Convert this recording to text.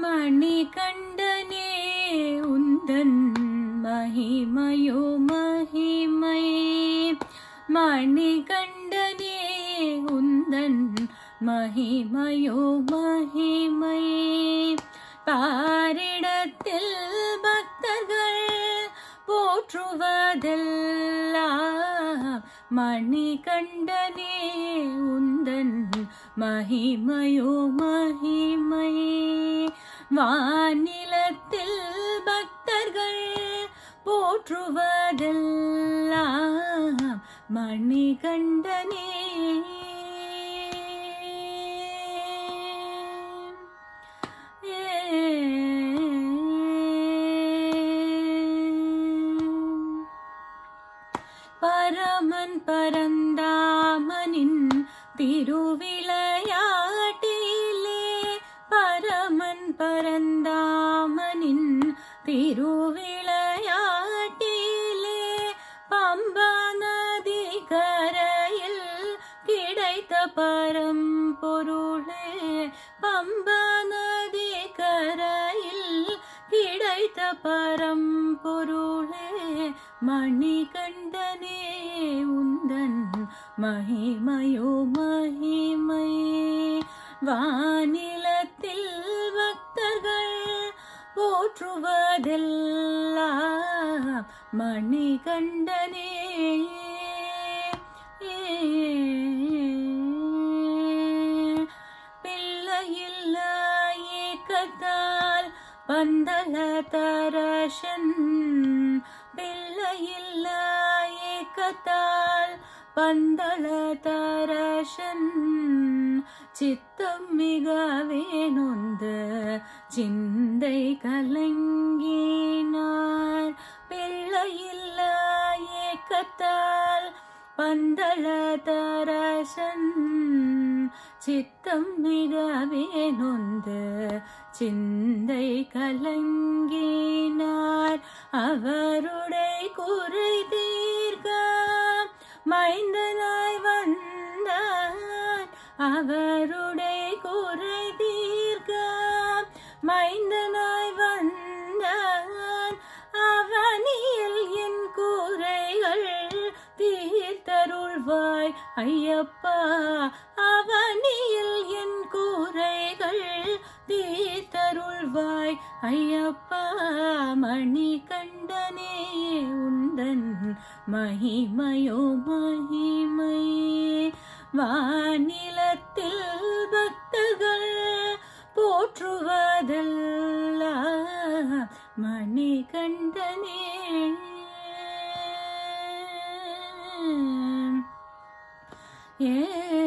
மணிகண்டனே உந்தன் மகிமையோ மகிமை மணிகண்டனே உந்தன் மகிமையோ மகிமை பாரிடத்தில் பக்தர்கள் போற்றுவதெல்லாம் மணிகண்டனே உந்தன் மகிமையோ மகிமை வானிலத்தில் பக்தர்கள் போற்றுவதெல்லாம் மணிகண்டனே பரமன் பரந்தாமனின் திருவிளையாட்டிலே பரமன் பரந்தாமனின் திருவிளையாட்டிலே பம்பா நதி கரையில் கிடைத்த பரம்பொருளே பம்பா நதி கரையில் கிடைத்த பரம்பொருளே மணிகண்டனே உந்தன் மகிமையோ மகிமை வானிலத்தில் பக்தர்கள் போற்றுவதெல்லாம் மணிகண்டனே பிள்ளையில்ல ஏக்கத்தால் பந்தள தரசன் பிள்ளையில்ல ஏக்கத்தால் பந்தள தரசன் சித்தம் மிகவே நொந்து சிந்தை கலங்கினார் பிள்ளையில்ல ஏக்கத்தால் பந்தள தரசன் சித்தம் மிகவே நொந்து சிந்தை கலங்கினார் அவருடைய குறை தீர்க்க மைந்தனாய் வந்தான் அவருடைய குறை தீர்க்க மைந்தனாய் வந்தான் அவனியில் என் குறைகள் தீர்த்தருள்வாய் ஐயப்பா அவனியில் என் குறைகள் தீர்த்தருள்வாய் ஐயப்பா மணி கண்டனே உந்தன் மகிமையோ மகிமை வானிலத்தில் பக்தர்கள் போற்றுவதல்ல மணி கண்டனே ஏ